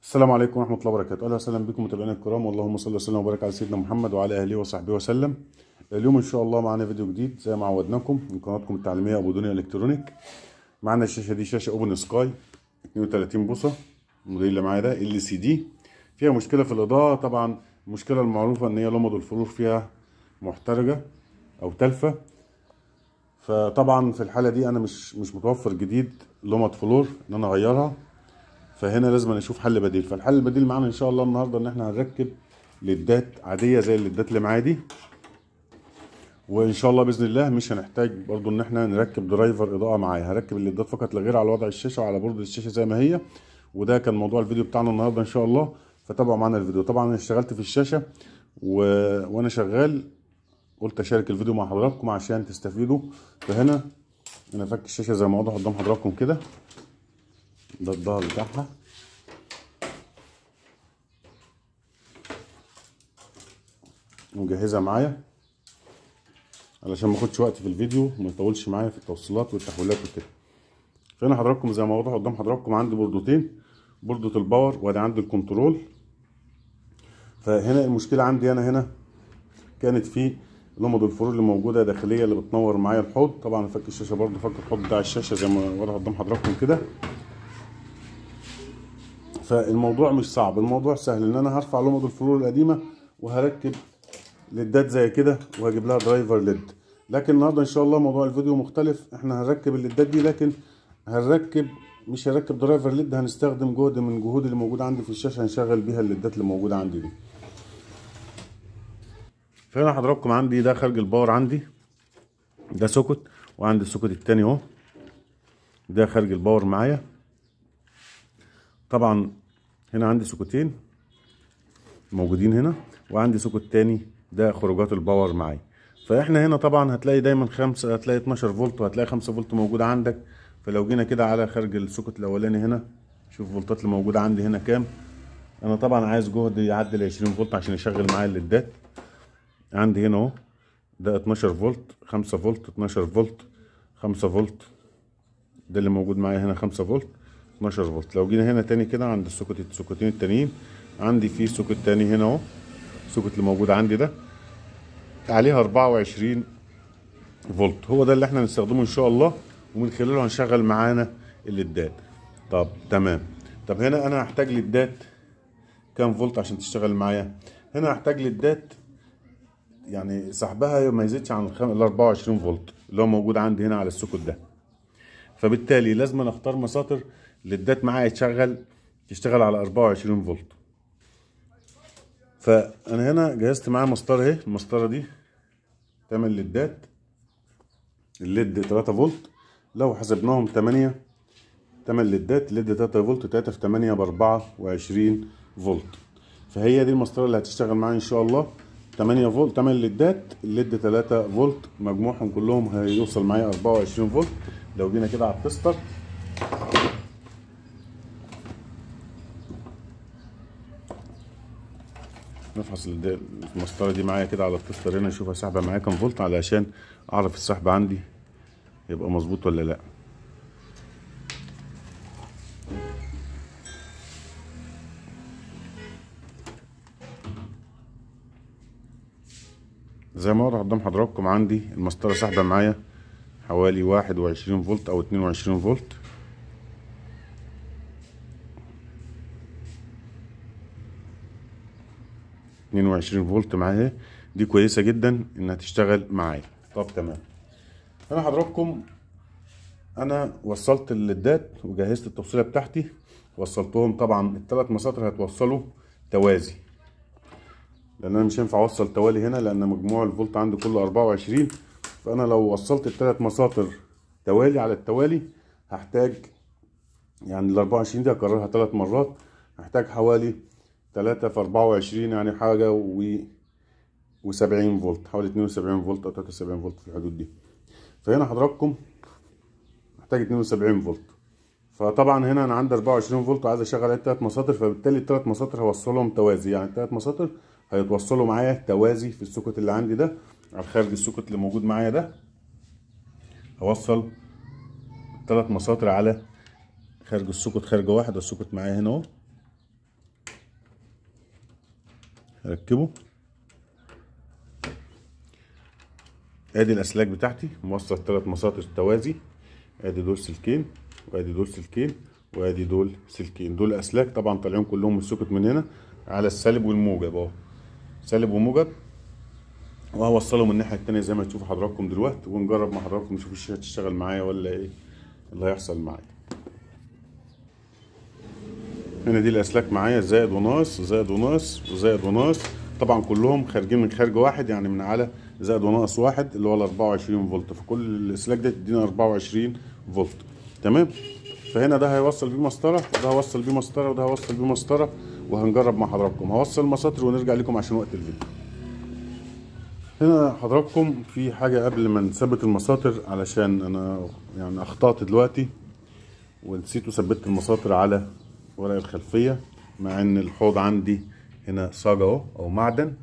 السلام عليكم ورحمة الله وبركاته، أهلا وسهلا بكم متابعينا الكرام واللهم صل وسلم وبارك على سيدنا محمد وعلى آله وصحبه وسلم. اليوم إن شاء الله معانا فيديو جديد زي ما عودناكم من قناتكم التعليمية أبو دنيا إلكترونيك. معانا الشاشة دي شاشة أوبن سكاي 32 بوصة الموديل اللي معايا ده ال سي دي فيها مشكلة في الإضاءة طبعا المشكلة المعروفة إن هي لمض الفلور فيها محترجة أو تلفة فطبعا في الحالة دي أنا مش مش متوفر جديد لمض فلور إن أنا أغيرها فهنا لازم نشوف حل بديل فالحل البديل معانا ان شاء الله النهارده ان احنا هنركب ليدات عاديه زي الليدات اللي معايا دي وان شاء الله باذن الله مش هنحتاج برضو ان احنا نركب درايفر اضاءه معايا هركب الليدات فقط لا غير على وضع الشاشه وعلى بورد الشاشه زي ما هي وده كان موضوع الفيديو بتاعنا النهارده ان شاء الله فتابعوا معانا الفيديو طبعا انا اشتغلت في الشاشه و... وانا شغال قلت اشارك الفيديو مع حضراتكم عشان تستفيدوا فهنا انا فك الشاشه زي ما واضح قدام حضراتكم كده ده الظهر بتاعها مجهزها معايا علشان ما اخدش وقت في الفيديو وما يطولش معايا في التوصيلات والتحويلات وكده فهنا حضراتكم زي ما واضح قدام حضراتكم عندي بوردتين بوردة الباور وادي عندي الكنترول فهنا المشكلة عندي انا هنا كانت في لمض الفرور اللي موجودة داخلية اللي بتنور معايا الحوض طبعا فك الشاشة برضه فك الحوض بتاع الشاشة زي ما واضح قدام حضراتكم كده فالموضوع مش صعب الموضوع سهل ان انا هرفع لمض الفلور القديمة وهركب ليدات زي كده وهجيب لها درايفر ليد لكن النهارده ان شاء الله موضوع الفيديو مختلف احنا هنركب الليدات دي لكن هنركب مش هنركب درايفر ليد هنستخدم جهد من جهود اللي موجوده عندي في الشاشه هنشغل بيها الليدات اللي موجوده عندي دي فهنا حضراتكم عندي ده خارج الباور عندي ده سوكت وعندي السوكت التاني اهو ده خارج الباور معايا طبعا هنا عندي سوكتين موجودين هنا وعندي سوكت تاني ده خروجات الباور معايا فاحنا هنا طبعا هتلاقي دايما خمسة هتلاقي 12 فولت وهتلاقي 5 فولت موجودة عندك فلو جينا كده على خارج السوكت الاولاني هنا شوف الفولتات اللي موجودة عندي هنا كام انا طبعا عايز جهد يعدي ال 20 فولت عشان يشغل معايا الليدات عندي هنا اهو ده 12 فولت 5 فولت 12 فولت 5 فولت ده اللي موجود معايا هنا 5 فولت 12 فولت لو جينا هنا تاني كده عند السوكت السوكتين التانيين عندي في سوكت تاني هنا اهو السوكت اللي موجود عندي ده عليها 24 فولت هو ده اللي احنا هنستخدمه ان شاء الله ومن خلاله هنشغل معانا الليدات طب تمام طب هنا انا هحتاج ليدات كام فولت عشان تشتغل معايا هنا هحتاج ليدات يعني سحبها ما يزيدش عن ال 24 فولت اللي هو موجود عندي هنا على السوكت ده فبالتالي لازم اختار مساطر ليدات معايا تشغل تشتغل على 24 فولت فانا هنا جهزت معايا مسطره اهي المسطره دي تعمل ليدات الليد 3 فولت لو حسبناهم 8 8 ليدات الليد 3 فولت 3 في 8 ب 24 فولت فهي دي المسطره اللي هتشتغل معايا ان شاء الله 8 فولت 8 ليدات الليد 3 فولت مجموعهم كلهم هيوصل معايا 24 فولت لو جينا كده على التستر نفحص المسطره دي معايا كده على التستر هنا اشوفها سحبه معايا كام فولت علشان اعرف السحب عندي يبقى مظبوط ولا لا زي ما واضح قدام حضراتكم عندي المسطره سحبه معايا حوالي واحد وعشرين فولت او اتنين وعشرين فولت اتنين وعشرين فولت معاها دي كويسة جدا انها تشتغل معايا طب تمام انا حضراتكم انا وصلت الليدات وجهزت التوصيلة بتاعتي وصلتهم طبعا الثلاث مساطر هتوصلوا توازي لان انا مش هينفع اوصل توالي هنا لان مجموع الفولت عندي كله اربعة وعشرين فانا لو وصلت الثلاث مساطر توالي على التوالي هحتاج يعني ال 24 دي هكررها ثلاث مرات هحتاج حوالي تلاتة في أربعة وعشرين يعني حاجة و وسبعين فولت حوالي اتنين وسبعين فولت أو تلاتة وسبعين فولت في الحدود دي فهنا حضراتكم محتاج اتنين وسبعين فولت فطبعا هنا أنا عندي أربعة وعشرين فولت وعايز أشغل عليه تلات مساطر فبالتالي التلات مساطر هوصلهم توازي يعني التلات مساطر هيتوصلوا معايا توازي في السوكت اللي عندي ده على خارج السوكت اللي موجود معايا ده هوصل التلات مساطر على خارج السوكت خارج واحد والسوكت معايا هنا اهو اركبه ادي الاسلاك بتاعتي موصل ثلاث مساطر توازي ادي دول سلكين وادي دول سلكين وادي دول سلكين دول اسلاك طبعا طالعين كلهم من السوكت من هنا على السالب والموجب اهو سالب وموجب وهوصلهم من الناحيه التانيه زي ما تشوفوا حضراتكم دلوقتي ونجرب مع حضراتكم نشوف الشاشه تشتغل معايا ولا ايه اللي هيحصل معايا هنا دي الاسلاك معايا زائد وناقص زائد وناقص وزائد وناقص طبعا كلهم خارجين من خارج واحد يعني من على زائد وناقص واحد اللي هو ال 24 فولت فكل الاسلاك دي تدينا 24 فولت تمام فهنا ده هيوصل بيه مسطره وده هيوصل بيه مسطره وده هيوصل بيه مسطره وهنجرب مع حضراتكم هوصل المساطر ونرجع لكم عشان وقت الفيديو هنا حضراتكم في حاجه قبل ما نثبت المساطر علشان انا يعني اخطات دلوقتي ونسيت وثبت المساطر على ورق الخلفيه مع ان الحوض عندي هنا صاج اهو او معدن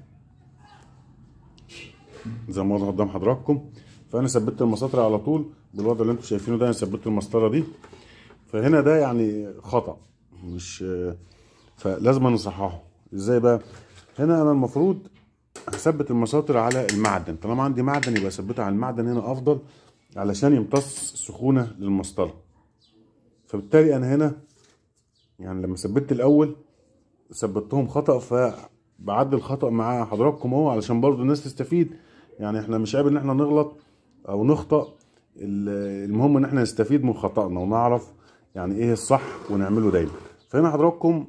زي ما واضح قدام حضراتكم فانا ثبت المساطر على طول بالوضع اللي انتم شايفينه ده انا ثبت المسطره دي فهنا ده يعني خطا مش فلازم نصححه ازاي بقى هنا انا المفروض هثبت المساطر على المعدن طالما عندي معدن يبقى اثبتها على المعدن هنا افضل علشان يمتص السخونه للمسطره فبالتالي انا هنا يعني لما ثبت الاول ثبتهم خطا فبعدل الخطا مع حضراتكم اهو علشان برضو الناس تستفيد يعني احنا مش عيب ان احنا نغلط او نخطا المهم ان احنا نستفيد من خطأنا ونعرف يعني ايه الصح ونعمله دايما فهنا حضراتكم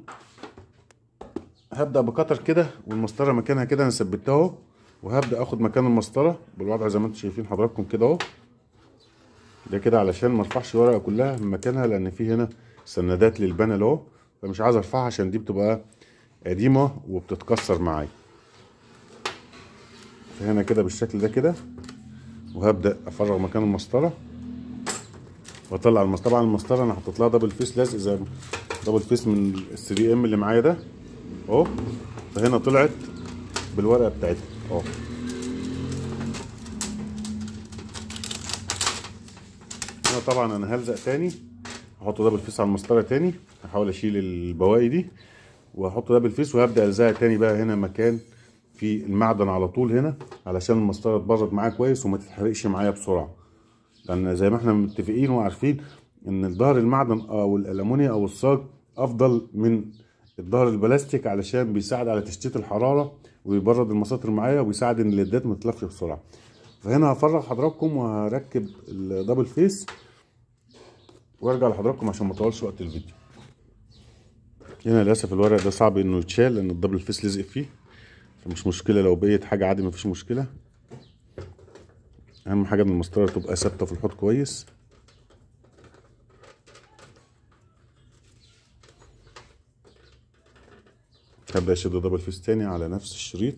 هبدا بقطر كده والمسطره مكانها كده انا ثبتها اهو وهبدا اخد مكان المسطره بالوضع زي ما انتم شايفين حضراتكم كده اهو ده كده علشان ما ارفعش الورقه كلها من مكانها لان في هنا سندات للبانل اهو فمش عايز ارفعها عشان دي بتبقى قديمه وبتتكسر معايا فهنا كده بالشكل ده كده وهبدا افرغ مكان المسطره واطلع المسطره طبعا المسطره انا حطيت لها دبل فيس لازق زي دبل فيس من ال 3 ام اللي معايا ده اهو فهنا طلعت بالورقه بتاعتها اهو هنا طبعا انا هلزق تاني هحط دبل فيس على المسطره تاني هحاول اشيل البواقي دي وهحط دبل فيس وهبدا الزقها تاني بقى هنا مكان في المعدن على طول هنا علشان المسطره تبرد معايا كويس وما تتحرقش معايا بسرعه لان زي ما احنا متفقين وعارفين ان الظهر المعدن او الالومنيا او الصاج افضل من الظهر البلاستيك علشان بيساعد على تشتيت الحراره ويبرد المساطر معايا ويساعد ان الليدات ما تتلفش بسرعه فهنا هفرغ حضراتكم وهركب الدبل فيس وارجع لحضراتكم عشان ما اطولش وقت الفيديو هنا للاسف الورق ده صعب انه يتشال لان الدبل فيس لزق فيه فمش مشكله لو بقيت حاجه عادي مفيش مشكله اهم حاجه ان المسطره تبقى ثابته في الحوض كويس هبدا اشد دبل فيس تاني على نفس الشريط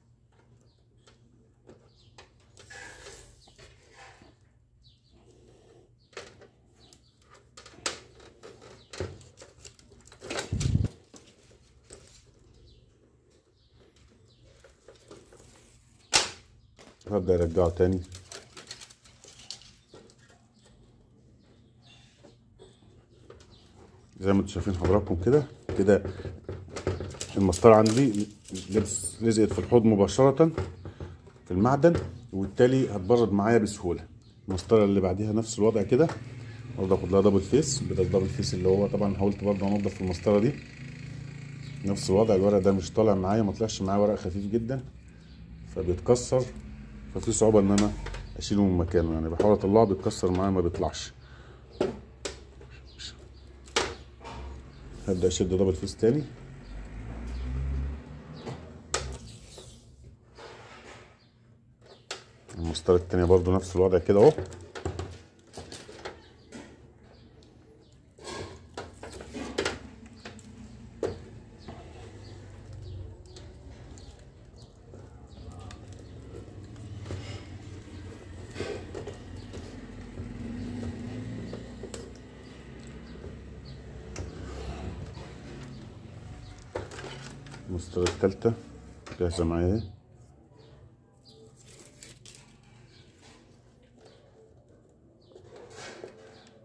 هبدا ارجعه تاني زي ما انتم شايفين حضراتكم كده كده المسطره عندي لبس لزقت في الحوض مباشره في المعدن وبالتالي هتبرد معايا بسهوله المسطره اللي بعديها نفس الوضع كده برضه اخد لها دبل فيس بدل الدبل فيس اللي هو طبعا حاولت برضه انضف المسطره دي نفس الوضع الورق ده مش طالع معايا ما طلعش معايا ورق خفيف جدا فبيتكسر ففي صعوبه ان انا اشيله من مكانه يعني بحاول اطلعه بيتكسر معايا ما بيطلعش هبدا اشد دبل فيس تاني المسطره التانية برضو نفس الوضع كده اهو المسطرة التالتة جاهزة معايا اهي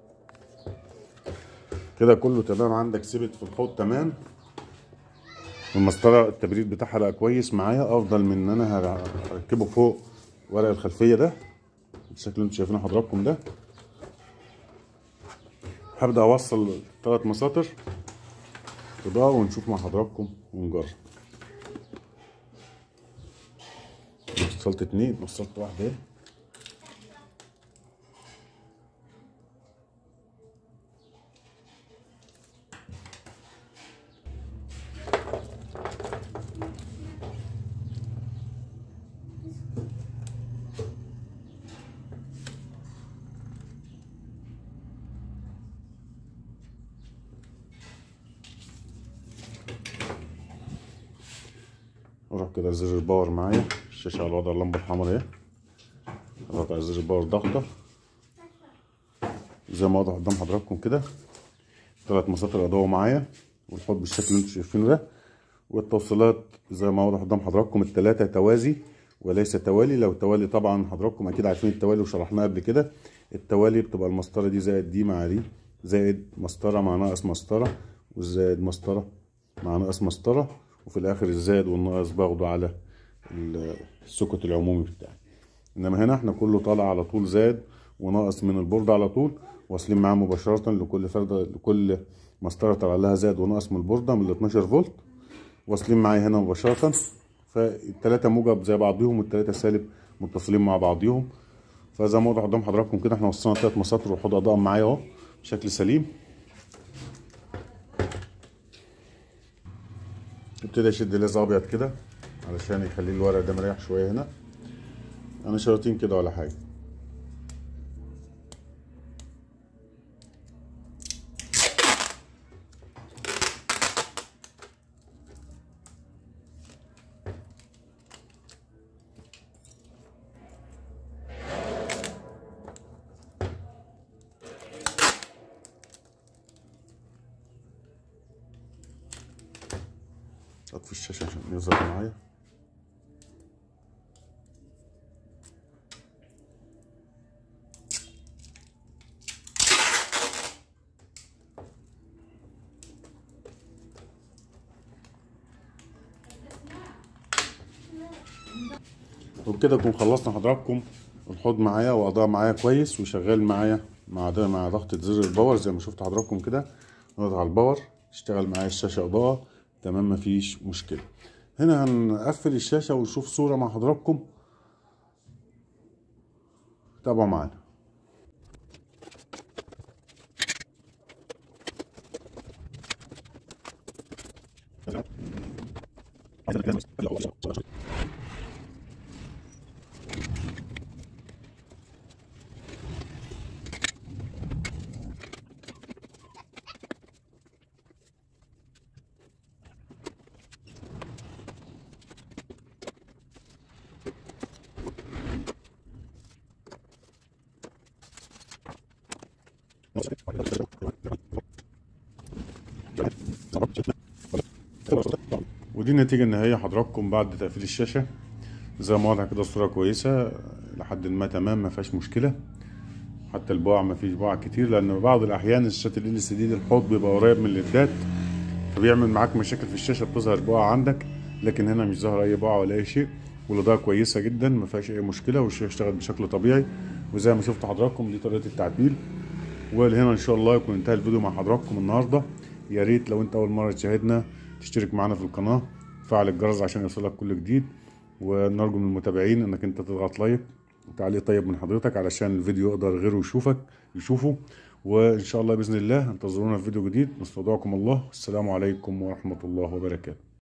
كده كله تمام عندك ثبت في الحوض تمام المسطره التبريد بتاعها بقى كويس معايا افضل من ان انا هركبه فوق ورق الخلفيه ده الشكل اللي انتوا شايفينه حضراتكم ده هبدا اوصل ثلاث مساطر اضاءه ونشوف مع حضراتكم ونجرب وصلت اتنين وصلت واحده اهي اروح كده زر الباور معايا الشاشه على وضع اللمبه الحمراء اهي اضغط على زر الباور ضغطه زي ما واضح قدام حضراتكم كده ثلاث مساطر اضاءه معايا والحوض بالشكل اللي انتوا شايفينه ده والتوصيلات زي ما واضح قدام حضراتكم الثلاثه توازي وليس توالي لو توالي طبعا حضراتكم اكيد عارفين التوالي وشرحناه قبل كده التوالي بتبقى المسطره دي زائد دي مع دي زائد مسطره مع ناقص مسطره والزائد مسطره مع ناقص مسطره وفي الاخر الزائد والناقص باخده على السكت العمومي بتاعي انما هنا احنا كله طالع على طول زائد وناقص من البورد على طول واصلين معاه مباشره لكل فرده لكل مسطره طالع لها زائد وناقص من البورده من ال 12 فولت واصلين معايا هنا مباشره فالتلاته موجب زي بعضيهم والتلاته سالب متصلين مع بعضيهم فزي ما واضح قدام حضراتكم كده احنا وصلنا تلات مساطر وحوض اضاءه معايا اهو بشكل سليم ابتدي اشد ليز ابيض كده علشان يخلي الورق ده مريح شويه هنا انا شراطين كده ولا حاجه اطفي الشاشه عشان يظهر معايا وبكده نكون خلصنا حضراتكم الحوض معايا واضاء معايا كويس وشغال معايا مع ده مع ضغطة زر الباور زي ما شفت حضراتكم كده نضغط على الباور اشتغل معايا الشاشة اضاءة تمام مفيش مشكلة هنا هنقفل الشاشة ونشوف صورة مع حضراتكم تابعوا معانا ودي النتيجة النهائية حضراتكم بعد تقفيل الشاشة زي ما واضح كده الصورة كويسة لحد ما تمام ما فيهاش مشكلة حتى البقع ما فيش بقع كتير لأن بعض الأحيان الشاشات ال سي دي الحوض بيبقى قريب من الليدات فبيعمل معاك مشاكل في الشاشة بتظهر بقع عندك لكن هنا مش ظاهر أي بقع ولا أي شيء والإضاءة كويسة جدا ما فيهاش أي مشكلة والشاشة اشتغل بشكل طبيعي وزي ما شفت حضراتكم دي طريقة التعديل ولهنا ان شاء الله يكون انتهى الفيديو مع حضراتكم النهارده يا ريت لو انت اول مره تشاهدنا تشترك معنا في القناه فعل الجرس عشان يوصلك كل جديد ونرجو من المتابعين انك انت تضغط لايك وتعليق طيب من حضرتك علشان الفيديو يقدر غيره يشوفك يشوفه وان شاء الله باذن الله انتظرونا في فيديو جديد نستودعكم الله السلام عليكم ورحمه الله وبركاته